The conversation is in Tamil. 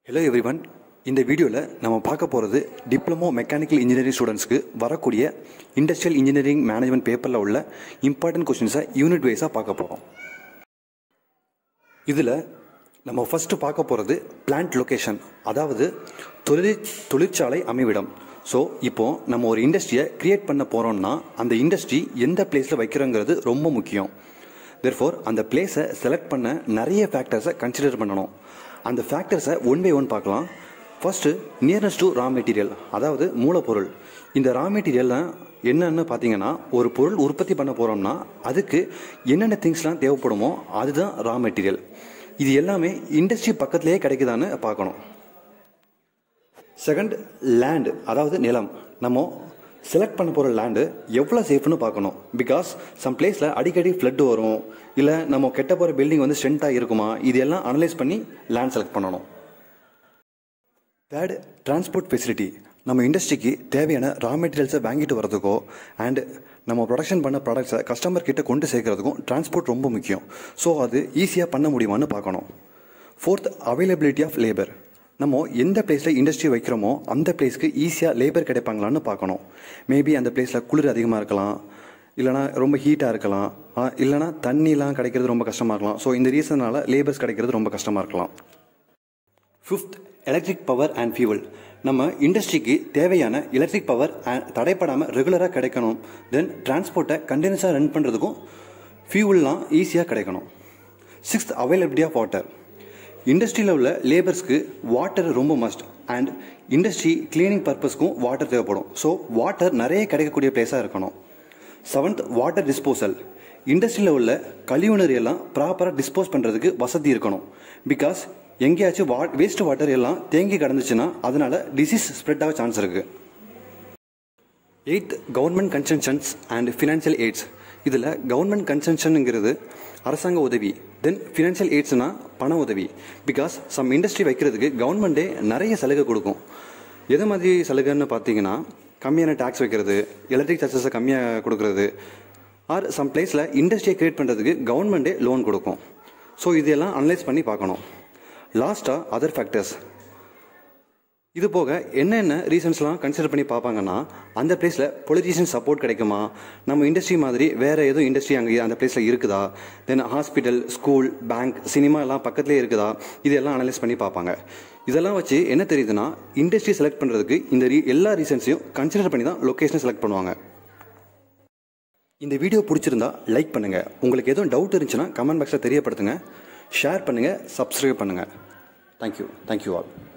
ஹலோ எவ்ரிவன் இந்த வீடியோவில் நம்ம பார்க்க போகிறது டிப்ளமோ மெக்கானிக்கல் இன்ஜினியரிங் ஸ்டூடெண்ட்ஸ்க்கு வரக்கூடிய இண்டஸ்ட்ரியல் இன்ஜினியரிங் மேனேஜ்மெண்ட் பேப்பரில் உள்ள இம்பார்ட்டன்ட் கொஷின்ஸை யூனிட் வைஸாக பார்க்க போகிறோம் இதில் நம்ம ஃபஸ்ட்டு பார்க்க போகிறது பிளான்ட் லொகேஷன் அதாவது தொழிற் தொழிற்சாலை அமைவிடம் ஸோ இப்போது நம்ம ஒரு இண்டஸ்ட்ரியை க்ரியேட் பண்ண போகிறோம்னா அந்த இண்டஸ்ட்ரி எந்த பிளேஸில் வைக்கிறோங்கிறது ரொம்ப முக்கியம் தெர்ஃபோர் அந்த பிளேஸை செலக்ட் பண்ண நிறைய ஃபேக்டர்ஸை கன்சிடர் பண்ணணும் அந்த ஃபேக்டர்ஸை ஒன் பை ஒன் பார்க்கலாம் first nearness to raw material அதாவது மூலப்பொருள் இந்த ரா மெட்டீரியல்லாம் என்னன்னு பார்த்தீங்கன்னா ஒரு பொருள் உற்பத்தி பண்ண போகிறோம்னா அதுக்கு என்னென்ன திங்ஸ்லாம் தேவைப்படுமோ அதுதான் ரா மெட்டீரியல் இது எல்லாமே இண்டஸ்ட்ரி பக்கத்துலேயே கிடைக்குதான்னு பார்க்கணும் செகண்ட் லேண்ட் அதாவது நிலம் நம்ம செலக்ட் பண்ண போகிற லேண்டு எவ்வளோ சேஃப்னு பார்க்கணும் பிகாஸ் சம் பிளேஸில் அடிக்கடி ஃப்ளட் வரும் இல்லை நம்ம கெட்ட போகிற பில்டிங் வந்து ஸ்ட்ரென்த்தாக இருக்குமா இது எல்லாம் அனலைஸ் பண்ணி லேண்ட் செலக்ட் பண்ணணும் தேர்ட் டிரான்ஸ்போர்ட் ஃபெசிலிட்டி நம்ம இண்டஸ்ட்ரிக்கு தேவையான ரா மெட்டீரியல்ஸை வாங்கிட்டு வரதுக்கோ அண்ட் நம்ம ப்ரொடக்ஷன் பண்ண ப்ராடக்ட்ஸை கஸ்டமர் கிட்ட கொண்டு சேர்க்கறதுக்கும் டிரான்ஸ்போர்ட் ரொம்ப முக்கியம் ஸோ அது ஈஸியாக பண்ண முடியுமான்னு பார்க்கணும் ஃபோர்த் அவைலபிலிட்டி ஆஃப் லேபர் நம்ம எந்த பிளேஸில் இண்டஸ்ட்ரி வைக்கிறோமோ அந்த பிளேஸ்க்கு ஈஸியாக லேபர் கிடைப்பாங்களான்னு பார்க்கணும் மேபி அந்த பிளேஸில் குளிர் அதிகமாக இருக்கலாம் இல்லைனா ரொம்ப ஹீட்டாக இருக்கலாம் ஆ, இல்லைனா தண்ணிலாம் கிடைக்கிறது ரொம்ப கஷ்டமாக இருக்கலாம் ஸோ இந்த ரீசனால் லேபர்ஸ் கிடைக்கிறது ரொம்ப கஷ்டமாக இருக்கலாம் fifth electric power and fuel நம்ம இண்டஸ்ட்ரிக்கு தேவையான எலக்ட்ரிக் பவர் தடைப்படாமல் ரெகுலராக கிடைக்கணும் தென் டிரான்ஸ்போர்ட்டை கண்டினியூஸாக ரன் பண்ணுறதுக்கும் ஃபியூவல்லாம் ஈஸியாக கிடைக்கணும் சிக்ஸ்த் அவைலபிலிட்டி ஆஃப் வாட்டர் இண்டஸ்ட்ரியில் உள்ள லேபர்ஸ்க்கு வாட்டர் ரொம்ப மஸ்ட் அண்ட் இண்டஸ்ட்ரி கிளீனிங் பர்பஸ்க்கும் வாட்டர் தேவைப்படும் ஸோ வாட்டர் நிறைய கிடைக்கக்கூடிய பிளேஸாக இருக்கணும் செவன்த் வாட்டர் டிஸ்போசல் இண்டஸ்ட்ரியில் உள்ள கழிவுநீர் எல்லாம் ப்ராப்பராக டிஸ்போஸ் பண்ணுறதுக்கு வசதி இருக்கணும் பிகாஸ் எங்கேயாச்சும் வா வேஸ்ட் வாட்டர் எல்லாம் தேங்கி கிடந்துச்சுன்னா அதனால டிசீஸ் ஸ்ப்ரெட் ஆக சான்ஸ் இருக்குது eighth government concessions and financial aids இதில் கவர்மெண்ட் கன்சென்ஷனுங்கிறது அரசாங்க உதவி தென் ஃபினான்ஷியல் எய்ட்ஸ்னா பண உதவி பிகாஸ் சம் இண்டஸ்ட்ரி வைக்கிறதுக்கு கவர்மெண்ட்டே நிறைய சலுகை கொடுக்கும் எது மாதிரி சலுகைன்னு பார்த்தீங்கன்னா கம்மியான டேக்ஸ் வைக்கிறது எலக்ட்ரிக் சார்ஜஸை கம்மியாக கொடுக்கறது ஆர் சம் பிளேஸில் இண்டஸ்ட்ரியை கிரியேட் பண்ணுறதுக்கு கவர்மெண்ட்டே லோன் கொடுக்கும் ஸோ இதெல்லாம் அனலைஸ் பண்ணி பார்க்கணும் லாஸ்ட்டாக அதர் ஃபேக்டர்ஸ் இது போக என்னென்ன ரீசன்ஸ்லாம் கன்சிடர் பண்ணி பார்ப்பாங்கன்னா அந்த பிளேஸில் பொலிட்டீஷியன் சப்போர்ட் கிடைக்குமா நம்ம இண்டஸ்ட்ரி மாதிரி வேறு எதுவும் இண்டஸ்ட்ரி அங்கே அந்த பிளேஸில் இருக்குதா then hospital school bank cinema எல்லாம் பக்கத்துலேயே இருக்குதா இதெல்லாம் அனலைஸ் பண்ணி பார்ப்பாங்க இதெல்லாம் வச்சு என்ன தெரியுதுன்னா இண்டஸ்ட்ரி செலக்ட் பண்ணுறதுக்கு இந்த ரீ எல்லா ரீசன்ஸையும் கன்சிடர் பண்ணி தான் லொக்கேஷனை செலக்ட் பண்ணுவாங்க இந்த வீடியோ பிடிச்சிருந்தா லைக் பண்ணுங்கள் உங்களுக்கு எதுவும் டவுட் இருந்துச்சுன்னா கமெண்ட் பாக்ஸில் தெரியப்படுத்துங்க ஷேர் பண்ணுங்கள் சப்ஸ்கிரைப் பண்ணுங்கள் தேங்க்யூ தேங்க்யூ ஆல்